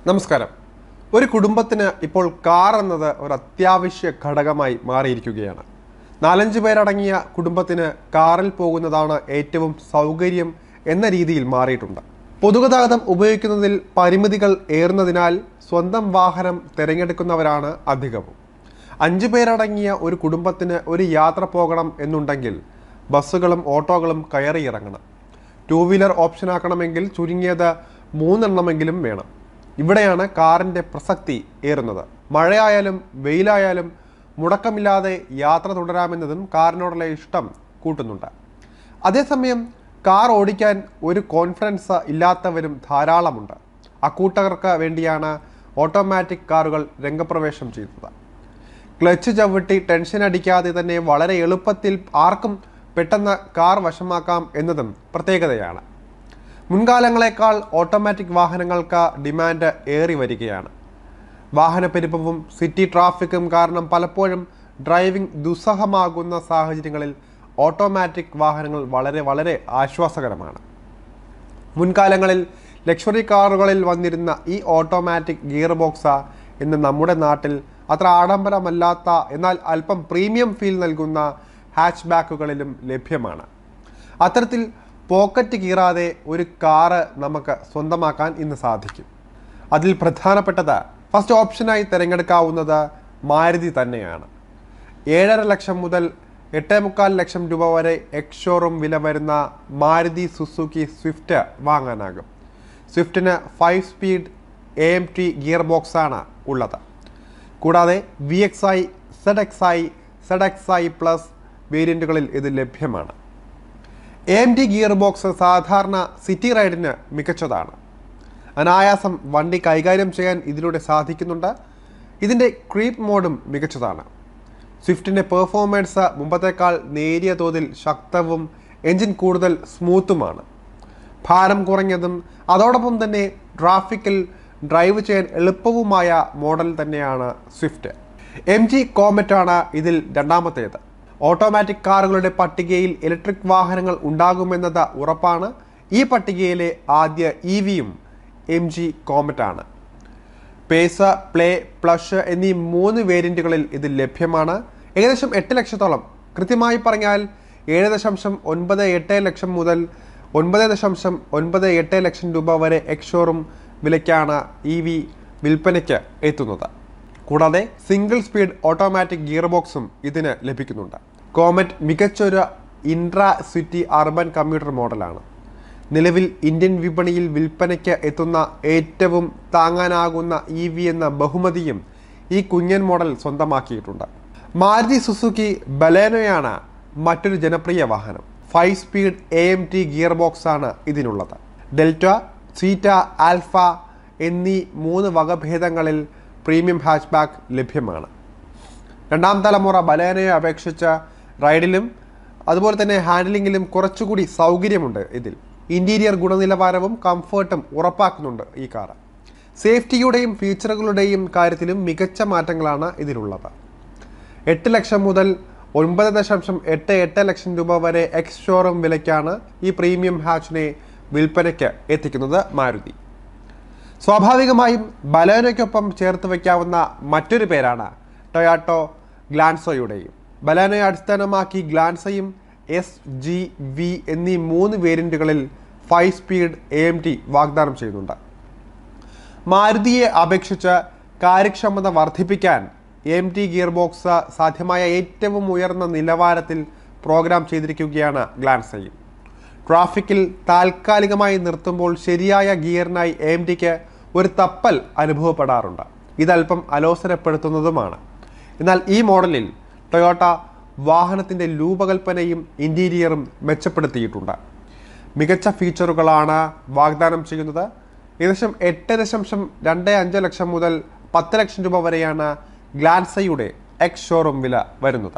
നമസ്കാരം ഒരു കുടുംബത്തിന് ഇപ്പോൾ കാർ എന്നത് ഒരു അത്യാവശ്യ ഘടകമായി മാറിയിരിക്കുകയാണ് നാലഞ്ച് പേരടങ്ങിയ കുടുംബത്തിന് കാറിൽ പോകുന്നതാണ് ഏറ്റവും സൗകര്യം എന്ന രീതിയിൽ മാറിയിട്ടുണ്ട് പൊതുഗതാഗതം ഉപയോഗിക്കുന്നതിൽ പരിമിതികൾ ഏറുന്നതിനാൽ സ്വന്തം വാഹനം തിരഞ്ഞെടുക്കുന്നവരാണ് അധികവും അഞ്ചു പേരടങ്ങിയ ഒരു കുടുംബത്തിന് ഒരു യാത്ര പോകണം എന്നുണ്ടെങ്കിൽ ബസ്സുകളും ഓട്ടോകളും കയറി ഇറങ്ങണം ടൂ വീലർ ഓപ്ഷൻ ആക്കണമെങ്കിൽ ചുരുങ്ങിയത് മൂന്നെണ്ണമെങ്കിലും വേണം ഇവിടെയാണ് കാറിൻ്റെ പ്രസക്തി ഏറുന്നത് മഴയായാലും വെയിലായാലും മുടക്കമില്ലാതെ യാത്ര തുടരാമെന്നതും കാറിനോടുള്ള ഇഷ്ടം കൂട്ടുന്നുണ്ട് അതേസമയം കാർ ഓടിക്കാൻ ഒരു കോൺഫിഡൻസ് ഇല്ലാത്തവരും ധാരാളമുണ്ട് അക്കൂട്ടർക്ക് വേണ്ടിയാണ് ഓട്ടോമാറ്റിക് കാറുകൾ രംഗപ്രവേശം ചെയ്തത് ക്ലച്ച് ചവിട്ടി ടെൻഷൻ അടിക്കാതെ തന്നെ വളരെ എളുപ്പത്തിൽ ആർക്കും പെട്ടെന്ന് കാർ വശമാക്കാം എന്നതും പ്രത്യേകതയാണ് മുൻകാലങ്ങളെക്കാൾ ഓട്ടോമാറ്റിക് വാഹനങ്ങൾക്ക് ഡിമാൻഡ് ഏറി വരികയാണ് വാഹനപ്പെരുപ്പവും സിറ്റി ട്രാഫിക്കും കാരണം പലപ്പോഴും ഡ്രൈവിംഗ് ദുസ്സഹമാകുന്ന സാഹചര്യങ്ങളിൽ ഓട്ടോമാറ്റിക് വാഹനങ്ങൾ വളരെ വളരെ ആശ്വാസകരമാണ് മുൻകാലങ്ങളിൽ ലക്ഷറി കാറുകളിൽ വന്നിരുന്ന ഈ ഓട്ടോമാറ്റിക് ഗിയർ ബോക്സ് ഇന്ന് നമ്മുടെ നാട്ടിൽ അത്ര ആഡംബരമല്ലാത്ത എന്നാൽ അല്പം പ്രീമിയം ഫീൽ നൽകുന്ന ഹാച്ച് ബാക്കുകളിലും ലഭ്യമാണ് അത്തരത്തിൽ പോക്കറ്റ് കീറാതെ ഒരു കാറ് നമുക്ക് സ്വന്തമാക്കാൻ ഇന്ന് സാധിക്കും അതിൽ പ്രധാനപ്പെട്ടത് ഫസ്റ്റ് ഓപ്ഷനായി തിരഞ്ഞെടുക്കാവുന്നത് മാരുതി തന്നെയാണ് ഏഴര ലക്ഷം മുതൽ എട്ടേ മുക്കാൽ ലക്ഷം രൂപ വരെ എക്സ് വില വരുന്ന മാരുതി സുസുക്കി സ്വിഫ്റ്റ് വാങ്ങാനാകും സ്വിഫ്റ്റിന് five speed A M T gear ബോക്സാണ് ഉള്ളത് കൂടാതെ V X I Z X I Z X I plus വേരിയൻറ്റുകളിൽ ഇത് ലഭ്യമാണ് A M T gear box സാധാരണ സിറ്റി റൈഡിന് മികച്ചതാണ് അനായാസം വണ്ടി കൈകാര്യം ചെയ്യാൻ ഇതിലൂടെ സാധിക്കുന്നുണ്ട് ഇതിൻ്റെ ക്രീപ്പ് മോഡും മികച്ചതാണ് സ്വിഫ്റ്റിൻ്റെ പെർഫോമൻസ് മുമ്പത്തേക്കാൾ നേരിയ തോതിൽ ശക്തവും എൻജിൻ കൂടുതൽ സ്മൂത്തുമാണ് ഭാരം കുറഞ്ഞതും അതോടൊപ്പം തന്നെ ട്രാഫിക്കിൽ ഡ്രൈവ് ചെയ്യാൻ എളുപ്പവുമായ മോഡൽ തന്നെയാണ് സ്വിഫ്റ്റ് എം ജി കോമറ്റാണ് ഇതിൽ രണ്ടാമത്തേത് ഓട്ടോമാറ്റിക് കാറുകളുടെ പട്ടികയിൽ ഇലക്ട്രിക് വാഹനങ്ങൾ ഉണ്ടാകുമെന്നത് ഉറപ്പാണ് ഈ പട്ടികയിലെ ആദ്യ ഇ വിയും എം ജി കോമറ്റാണ് പേസ പ്ലേ പ്ലഷ് എന്നീ മൂന്ന് വേരിയൻറ്റുകളിൽ ഇത് ലഭ്യമാണ് ഏകദേശം എട്ട് ലക്ഷത്തോളം കൃത്യമായി പറഞ്ഞാൽ ഏഴ് ദശാംശം ഒൻപത് എട്ട് ലക്ഷം മുതൽ ഒൻപത് ദശാംശം ഒൻപത് എട്ട് ലക്ഷം രൂപ വരെ എക്സോറും വിലയ്ക്കാണ് ഇ വി വിൽപ്പനയ്ക്ക് എത്തുന്നത് കൂടാതെ സിംഗിൾ സ്പീഡ് ഓട്ടോമാറ്റിക് ഗിയർ ബോക്സും ഇതിന് ലഭിക്കുന്നുണ്ട് കോമറ്റ് മികച്ചൊരു ഇൻട്രാ സിറ്റി അർബൻ കമ്പ്യൂട്ടർ മോഡലാണ് നിലവിൽ ഇന്ത്യൻ വിപണിയിൽ വിൽപ്പനയ്ക്ക് എത്തുന്ന ഏറ്റവും താങ്ങാനാകുന്ന ഇ വി എന്ന ബഹുമതിയും ഈ കുഞ്ഞൻ മോഡൽ സ്വന്തമാക്കിയിട്ടുണ്ട് മാരുതി സുസുക്കി ബലേനോയാണ് മറ്റൊരു ജനപ്രിയ വാഹനം five speed A M T gear box ആണ് ഇതിനുള്ളത് ഡെൽറ്റ സീറ്റ ആൽഫ എന്നീ മൂന്ന് വകഭേദങ്ങളിൽ പ്രീമിയം ഹാച്ച്ബാക്ക് ലഭ്യമാണ് രണ്ടാം തലമുറ ബലേനയെ അപേക്ഷിച്ച് റൈഡിലും അതുപോലെ തന്നെ ഹാൻഡലിങ്ങിലും കുറച്ചുകൂടി സൗകര്യമുണ്ട് ഇതിൽ ഇൻറ്റീരിയർ ഗുണനിലവാരവും കംഫർട്ടും ഉറപ്പാക്കുന്നുണ്ട് ഈ കാർ സേഫ്റ്റിയുടെയും ഫീച്ചറുകളുടെയും കാര്യത്തിലും മികച്ച മാറ്റങ്ങളാണ് ഇതിലുള്ളത് എട്ട് ലക്ഷം മുതൽ ഒൻപത് ദശാംശം എട്ട് എട്ട് ലക്ഷം രൂപ വരെ എക്സ് ഷോറൂം വിലയ്ക്കാണ് ഈ പ്രീമിയം ഹാച്ചിനെ വിൽപ്പനയ്ക്ക് എത്തിക്കുന്നത് മാരുതി സ്വാഭാവികമായും ബലേനയ്ക്കൊപ്പം ചേർത്ത് വയ്ക്കാവുന്ന മറ്റൊരു പേരാണ് ടൊയാട്ടോ ഗ്ലാൻസോയുടെയും ബലേനയെ അടിസ്ഥാനമാക്കി ഗ്ലാൻസയും എസ് ജി വി എന്നീ മൂന്ന് വേരിയൻറ്റുകളിൽ five speed A M T വാഗ്ദാനം ചെയ്യുന്നുണ്ട് മാരുതിയെ അപേക്ഷിച്ച് കാര്യക്ഷമത വർദ്ധിപ്പിക്കാൻ എം ടി ഗിയർ ബോക്സ് സാധ്യമായ ഏറ്റവും ഉയർന്ന നിലവാരത്തിൽ പ്രോഗ്രാം ചെയ്തിരിക്കുകയാണ് ഗ്ലാൻസയും ട്രാഫിക്കിൽ താൽക്കാലികമായി നിർത്തുമ്പോൾ ശരിയായ ഗിയറിനായി എം ടിക്ക് ഒരു തപ്പൽ അനുഭവപ്പെടാറുണ്ട് ഇതല്പം അലോസരപ്പെടുത്തുന്നതുമാണ് എന്നാൽ ഈ മോഡലിൽ ടൊയോട്ട വാഹനത്തിൻ്റെ രൂപകൽപ്പനയും ഇൻറ്റീരിയറും മെച്ചപ്പെടുത്തിയിട്ടുണ്ട് മികച്ച ഫീച്ചറുകളാണ് വാഗ്ദാനം ചെയ്യുന്നത് ഏകദേശം എട്ട് ദശാംശം രണ്ട് അഞ്ച് ലക്ഷം മുതൽ പത്ത് ലക്ഷം രൂപ വരെയാണ് ഗ്ലാൻസയുടെ എക്സ് ഷോറൂം വില വരുന്നത്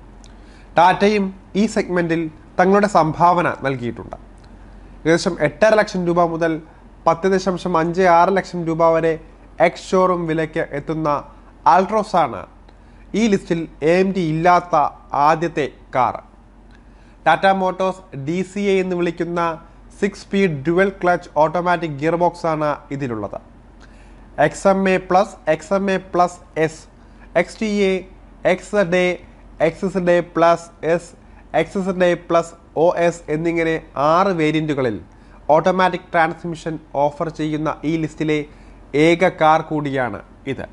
ടാറ്റയും ഈ സെഗ്മെൻറ്റിൽ തങ്ങളുടെ സംഭാവന നൽകിയിട്ടുണ്ട് ഏകദേശം എട്ടര ലക്ഷം രൂപ മുതൽ പത്ത് ദശാംശം അഞ്ച് ആറ് ലക്ഷം രൂപ വരെ എക്സ് ഷോറൂം വിലയ്ക്ക് എത്തുന്ന ആൾട്രോസാണ് ഈ ലിസ്റ്റിൽ എ എം ഡി ഇല്ലാത്ത ആദ്യത്തെ car Tata Motors D C A എന്ന് വിളിക്കുന്ന six speed dual clutch automatic gear box ആണ് ഇതിലുള്ളത് X M A plus X M A plus S X T A X Z X Z plus S X Z plus O S എന്നിങ്ങനെ ആറ് വേരിയൻറ്റുകളിൽ automatic transmission offer ചെയ്യുന്ന ഈ ലിസ്റ്റിലെ ഏക car കൂടിയാണ് ഇത്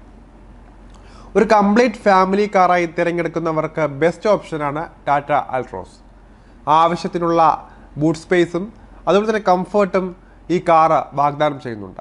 ഒരു കംപ്ലീറ്റ് ഫാമിലി കാറായി തിരഞ്ഞെടുക്കുന്നവർക്ക് ബെസ്റ്റ് ഓപ്ഷനാണ് ടാറ്റ അൾട്രോസ് ആവശ്യത്തിനുള്ള ബൂട്ട് സ്പേസും അതുപോലെ തന്നെ കംഫർട്ടും ഈ കാറ് വാഗ്ദാനം ചെയ്യുന്നുണ്ട്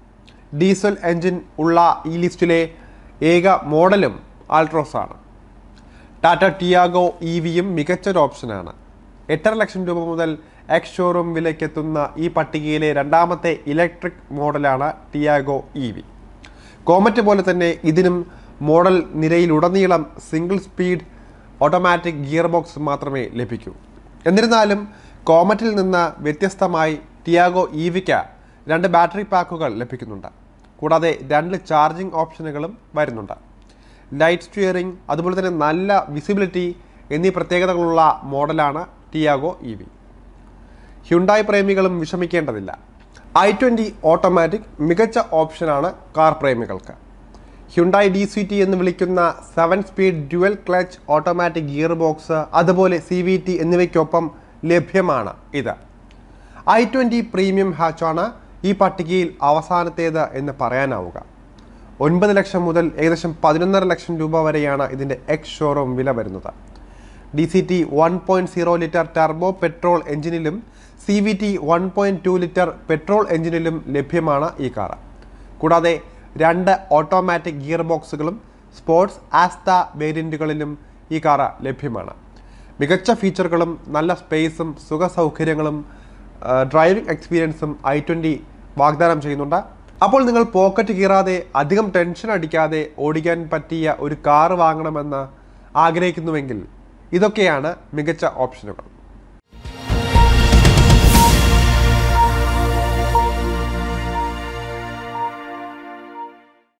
ഡീസൽ എൻജിൻ ഉള്ള ഈ ലിസ്റ്റിലെ ഏക മോഡലും ആൾട്രോസ് ആണ് ടാറ്റ ടിയാഗോ ഇ വിയും മികച്ചൊരു ഓപ്ഷനാണ് എട്ടര ലക്ഷം രൂപ മുതൽ എക്സ് ഷോറൂം വിലയ്ക്കെത്തുന്ന ഈ പട്ടികയിലെ രണ്ടാമത്തെ ഇലക്ട്രിക് മോഡലാണ് ടിയാഗോ ഇ വി കോമറ്റ് പോലെ തന്നെ ഇതിനും മോഡൽ നിരയിലുടനീളം single speed automatic gear box മാത്രമേ ലഭിക്കൂ എന്നിരുന്നാലും കോമറ്റിൽ നിന്ന് വ്യത്യസ്തമായി ടിയാഗോ ഇ വിക്ക് രണ്ട് ബാറ്ററി പാക്കുകൾ ലഭിക്കുന്നുണ്ട് കൂടാതെ രണ്ട് ചാർജിംഗ് ഓപ്ഷനുകളും വരുന്നുണ്ട് ലൈറ്റ് സ്റ്റിയറിംഗ് അതുപോലെ തന്നെ നല്ല വിസിബിലിറ്റി എന്നീ പ്രത്യേകതകളുള്ള മോഡലാണ് ടിയാഗോ ഇ വി ഹ്യുണ്ടായി പ്രേമികളും വിഷമിക്കേണ്ടതില്ല ഐ ട്വൻ്റി ഓട്ടോമാറ്റിക് മികച്ച ഓപ്ഷനാണ് കാർ പ്രേമികൾക്ക് ഹ്യുണ്ടായി ഡി സി ടി എന്ന് വിളിക്കുന്ന seven speed dual clutch automatic gear box അതുപോലെ സി വി ടി എന്നിവയ്ക്കൊപ്പം ലഭ്യമാണ് ഇത് ഐ ട്വൻ്റി പ്രീമിയം ഹാച്ചാണ് ഈ പട്ടികയിൽ അവസാനത്തേത് എന്ന് പറയാനാവുക ഒൻപത് ലക്ഷം മുതൽ ഏകദേശം പതിനൊന്നര ലക്ഷം രൂപ വരെയാണ് ഇതിൻ്റെ എക്സ് ഷോറൂം വില വരുന്നത് D C T one point zero litre turbo petrol എഞ്ചിനിലും C V T one point two litre petrol എഞ്ചിനിലും ലഭ്യമാണ് ഈ കാർ കൂടാതെ രണ്ട് ഓട്ടോമാറ്റിക് ഗിയർ ബോക്സുകളും സ്പോർട്സ് ആസ്ത വേരിയൻറ്റുകളിലും ഈ കാർ ലഭ്യമാണ് മികച്ച ഫീച്ചറുകളും നല്ല സ്പേസും സുഖ സൗകര്യങ്ങളും ഡ്രൈവിംഗ് എക്സ്പീരിയൻസും ഐ ട്വൻ്റി വാഗ്ദാനം ചെയ്യുന്നുണ്ട് അപ്പോൾ നിങ്ങൾ പോക്കറ്റ് കീറാതെ അധികം ടെൻഷൻ അടിക്കാതെ ഓടിക്കാൻ പറ്റിയ ഒരു കാറ് വാങ്ങണമെന്ന് ആഗ്രഹിക്കുന്നുവെങ്കിൽ ഇതൊക്കെയാണ് മികച്ച ഓപ്ഷനുകൾ